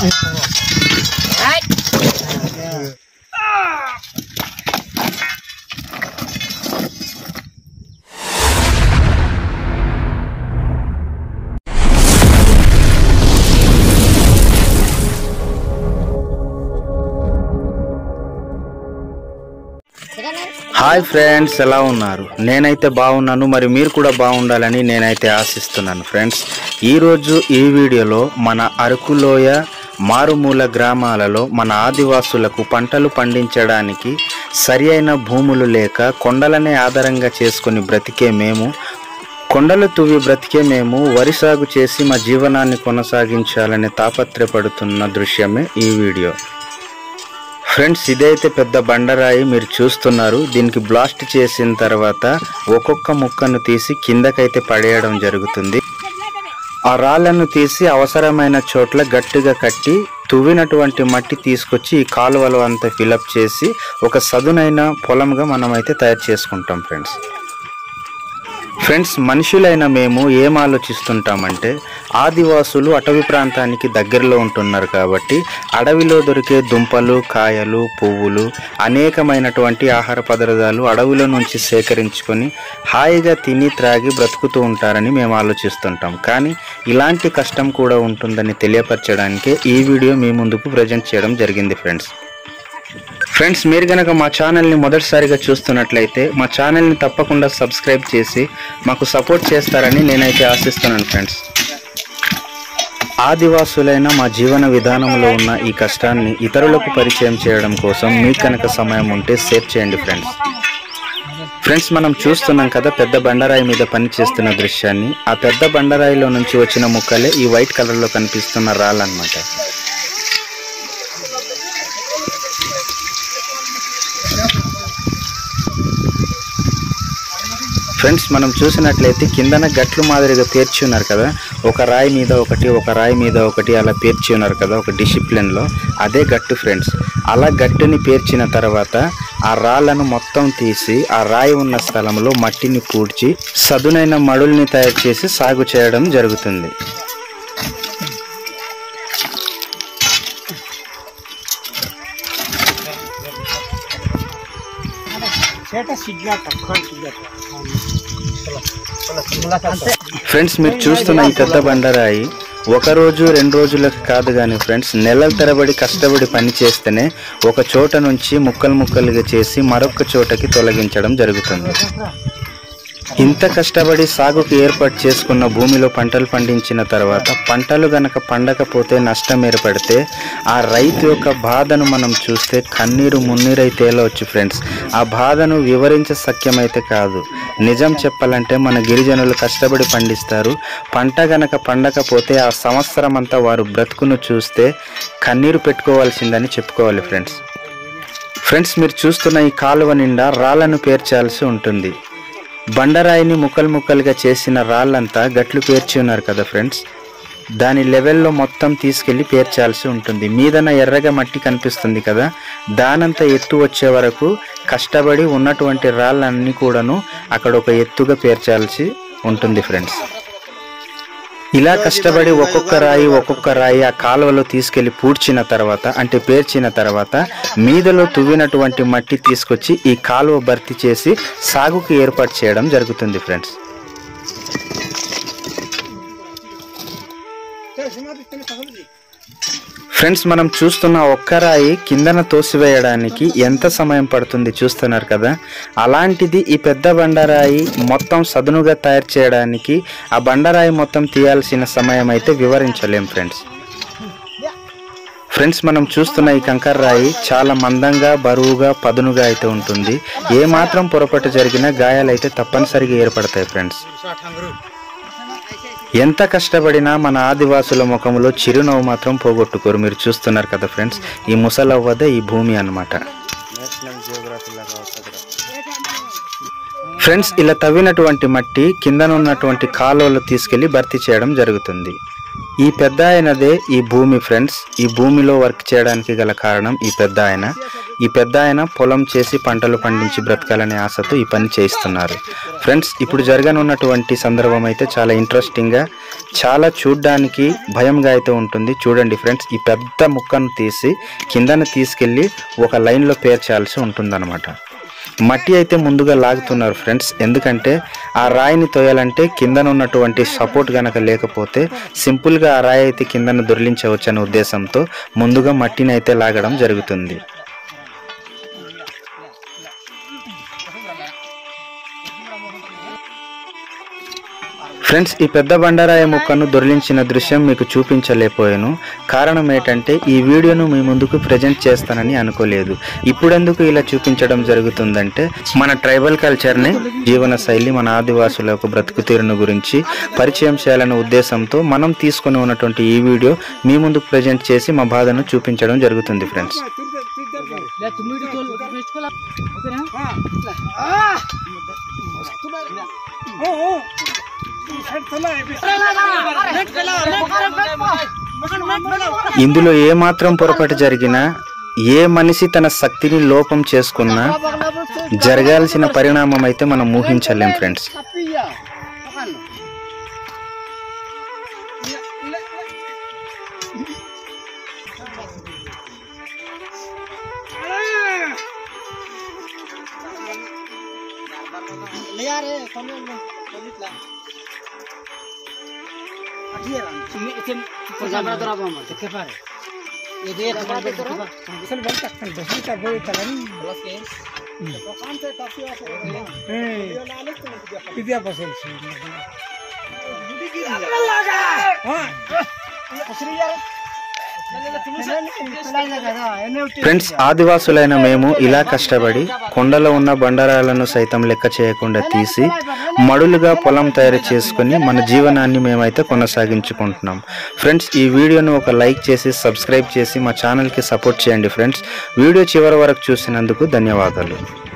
hi friends ఎలా ఉన్నారు నేనైతే బాగున్నాను మరి మీరు కూడా బాగుండాలని నేనైతే ఆశిస్తున్నాను ఫ్రెండ్స్ ఈరోజు ఈ వీడియోలో మన అరకులోయ మారుమూల గ్రామాలలో మన ఆదివాసులకు పంటలు పండించడానికి సరి అయిన భూములు లేక కొండలనే ఆధారంగా చేసుకొని బ్రతికే మేము కొండలు తువ్వి బ్రతికే మేము వరి సాగు చేసి మా జీవనాన్ని కొనసాగించాలని తాపత్రయపడుతున్న దృశ్యమే ఈ వీడియో ఫ్రెండ్స్ ఇదైతే పెద్ద బండరాయి మీరు చూస్తున్నారు దీనికి బ్లాస్ట్ చేసిన తర్వాత ఒక్కొక్క ముక్కను తీసి కిందకైతే పడేయడం జరుగుతుంది ఆ రాళ్ళను తీసి అవసరమైన చోట్ల గట్టిగా కట్టి తువ్వినటువంటి మట్టి తీసుకొచ్చి ఈ కాలువలో అంతా ఫిలప్ చేసి ఒక సదునైన పొలంగా మనమైతే తయారు చేసుకుంటాం ఫ్రెండ్స్ ఫ్రెండ్స్ మనుషులైన మేము ఏం ఆలోచిస్తుంటామంటే ఆదివాసులు అటవీ ప్రాంతానికి దగ్గరలో ఉంటున్నారు కాబట్టి అడవిలో దొరికే దుంపలు కాయలు పువ్వులు అనేకమైనటువంటి ఆహార పదార్థాలు అడవిలో నుంచి సేకరించుకొని హాయిగా తిని త్రాగి బ్రతుకుతూ ఉంటారని మేము ఆలోచిస్తుంటాం కానీ ఇలాంటి కష్టం కూడా ఉంటుందని తెలియపరచడానికే ఈ వీడియో మీ ముందుకు ప్రజెంట్ చేయడం జరిగింది ఫ్రెండ్స్ ఫ్రెండ్స్ మీరు కనుక మా ఛానల్ని మొదటిసారిగా చూస్తున్నట్లయితే మా ఛానల్ని తప్పకుండా సబ్స్క్రైబ్ చేసి మాకు సపోర్ట్ చేస్తారని నేనైతే ఆశిస్తున్నాను ఫ్రెండ్స్ ఆదివాసులైన మా జీవన విధానంలో ఉన్న ఈ కష్టాన్ని ఇతరులకు పరిచయం చేయడం కోసం మీకు కనుక సమయం ఉంటే షేర్ చేయండి ఫ్రెండ్స్ ఫ్రెండ్స్ మనం చూస్తున్నాం కదా పెద్ద బండరాయి మీద పని చేస్తున్న దృశ్యాన్ని ఆ పెద్ద బండరాయిలో నుంచి వచ్చిన ముక్కలే ఈ వైట్ కలర్లో కనిపిస్తున్న రాళ్ళన్నమాట ఫ్రెండ్స్ మనం చూసినట్లయితే కిందన గట్లు మాదిరిగా పేర్చి ఉన్నారు కదా ఒక రాయి మీద ఒకటి ఒక రాయి మీద ఒకటి అలా పేర్చి ఉన్నారు కదా ఒక డిసిప్లిన్లో అదే గట్టు ఫ్రెండ్స్ అలా గట్టుని పేర్చిన తర్వాత ఆ రాళ్ళను మొత్తం తీసి ఆ రాయి ఉన్న స్థలంలో మట్టిని పూడ్చి సదునైన మడుల్ని తయారు చేసి సాగు చేయడం జరుగుతుంది ఫ్రెండ్స్ మీరు చూస్తున్న ఈ పెద్ద బండరాయి ఒక రోజు రెండు రోజులకు కాదు కానీ ఫ్రెండ్స్ నెలల తరబడి కష్టపడి పని చేస్తేనే ఒక చోట నుంచి ముక్కలు ముక్కలుగా చేసి మరొక చోటకి తొలగించడం జరుగుతుంది ఇంత కష్టపడి సాగుకు ఏర్పాటు చేసుకున్న భూమిలో పంటలు పండించిన తర్వాత పంటలు గనక పండకపోతే నష్టం ఏర్పడితే ఆ రైతు యొక్క బాధను మనం చూస్తే కన్నీరు మున్నీరై తేలవచ్చు ఫ్రెండ్స్ ఆ బాధను వివరించ సఖ్యమైతే కాదు నిజం చెప్పాలంటే మన గిరిజనులు కష్టపడి పండిస్తారు పంట గనక పండకపోతే ఆ సంవత్సరం అంతా వారు బ్రతుకును చూస్తే కన్నీరు పెట్టుకోవాల్సిందని చెప్పుకోవాలి ఫ్రెండ్స్ ఫ్రెండ్స్ మీరు చూస్తున్న ఈ కాలువ నిండా రాళ్లను పేర్చాల్సి ఉంటుంది బండరాయిని ముక్కలు ముక్కలుగా చేసిన రాళ్ళంతా గట్లు పేర్చి ఉన్నారు కదా ఫ్రెండ్స్ దాని లెవెల్లో మొత్తం తీసుకెళ్లి పేర్చాల్సి ఉంటుంది మీదన ఎర్రగా మట్టి కనిపిస్తుంది కదా దానంతా ఎత్తు వచ్చే వరకు కష్టపడి ఉన్నటువంటి రాళ్ళన్నీ కూడాను అక్కడ ఒక ఎత్తుగా పేర్చాల్సి ఉంటుంది ఫ్రెండ్స్ ఇలా కష్టపడి ఒక్కొక్క రాయి ఒక్కొక్క రాయి ఆ కాలువలో తీసుకెళ్లి పూడ్చిన తర్వాత అంటే పేర్చిన తర్వాత మీదలో తువ్వినటువంటి మట్టి తీసుకొచ్చి ఈ కాలువ భర్తీ చేసి సాగుకు ఏర్పాటు చేయడం జరుగుతుంది ఫ్రెండ్స్ ఫ్రెండ్స్ మనం చూస్తున్న ఒక్క రాయి కిందన తోసివేయడానికి ఎంత సమయం పడుతుంది చూస్తున్నారు కదా అలాంటిది ఈ పెద్ద బండరాయి మొత్తం సదునుగా తయారు చేయడానికి ఆ బండరాయి మొత్తం తీయాల్సిన సమయం అయితే వివరించలేం ఫ్రెండ్స్ ఫ్రెండ్స్ మనం చూస్తున్న ఈ కంకర రాయి చాలా మందంగా బరువుగా పదునుగా అయితే ఉంటుంది ఏ మాత్రం పొరపాటు జరిగినా గాయాలైతే తప్పనిసరిగా ఏర్పడతాయి ఫ్రెండ్స్ ఎంత కష్టపడినా మన ఆదివాసుల ముఖంలో చిరునవ్వు మాత్రం పోగొట్టుకోరు మీరు చూస్తున్నారు కదా ఫ్రెండ్స్ ఈ ముసలవ్వదే ఈ భూమి అన్నమాట ఫ్రెండ్స్ ఇలా తవ్వినటువంటి మట్టి కిందనున్నటువంటి కాలువలో తీసుకెళ్లి భర్తీ చేయడం జరుగుతుంది ఈ పెద్ద ఆయనదే ఈ భూమి ఫ్రెండ్స్ ఈ భూమిలో వర్క్ చేయడానికి గల కారణం ఈ పెద్ద ఆయన ఈ పెద్ద ఆయన పొలం చేసి పంటలు పండించి బ్రతకాలనే ఆశతో ఈ పని చేయిస్తున్నారు ఫ్రెండ్స్ ఇప్పుడు జరగనున్నటువంటి సందర్భం అయితే చాలా ఇంట్రెస్టింగ్గా చాలా చూడ్డానికి భయంగా అయితే ఉంటుంది చూడండి ఫ్రెండ్స్ ఈ పెద్ద ముక్కను తీసి కిందన తీసుకెళ్ళి ఒక లైన్లో పేర్చాల్సి ఉంటుందన్నమాట మట్టి అయితే ముందుగా లాగుతున్నారు ఫ్రెండ్స్ ఎందుకంటే ఆ రాయిని తోయాలంటే కిందన ఉన్నటువంటి సపోర్ట్ గనక లేకపోతే సింపుల్గా ఆ రాయి అయితే కిందన దొరిలించవచ్చు అనే ఉద్దేశంతో ముందుగా మట్టిని అయితే లాగడం జరుగుతుంది ఫ్రెండ్స్ ఈ పెద్ద బండరాయి ముక్కను దొరిలించిన దృశ్యం మీకు చూపించలేకపోయాను కారణం ఏంటంటే ఈ వీడియోను మీ ముందుకు ప్రజెంట్ చేస్తానని అనుకోలేదు ఇప్పుడెందుకు ఇలా చూపించడం జరుగుతుందంటే మన ట్రైబల్ కల్చర్ని జీవన శైలి మన ఆదివాసులకు బ్రతుకు తీరును గురించి పరిచయం చేయాలనే ఉద్దేశంతో మనం తీసుకుని ఉన్నటువంటి ఈ వీడియో మీ ముందుకు ప్రజెంట్ చేసి మా బాధను చూపించడం జరుగుతుంది ఫ్రెండ్స్ ఇందులో ఏ మాత్రం పొరపాటు జరిగినా ఏ మనిషి తన శక్తిని లోపం చేసుకున్నా జరగాల్సిన పరిణామం అయితే మనం ఊహించలేం ఫ్రెండ్స్ ఫ్రెండ్స్ ఆదివాసులైన మేము ఇలా కష్టపడి కొండలో ఉన్న బండరాలను సైతం లెక్క చేయకుండా తీసి మడులుగా పొలం తయారు చేసుకుని మన జీవనాన్ని మేమైతే కొనసాగించుకుంటున్నాం ఫ్రెండ్స్ ఈ వీడియోను ఒక లైక్ చేసి సబ్స్క్రైబ్ చేసి మా ఛానల్కి సపోర్ట్ చేయండి ఫ్రెండ్స్ వీడియో చివరి వరకు చూసినందుకు ధన్యవాదాలు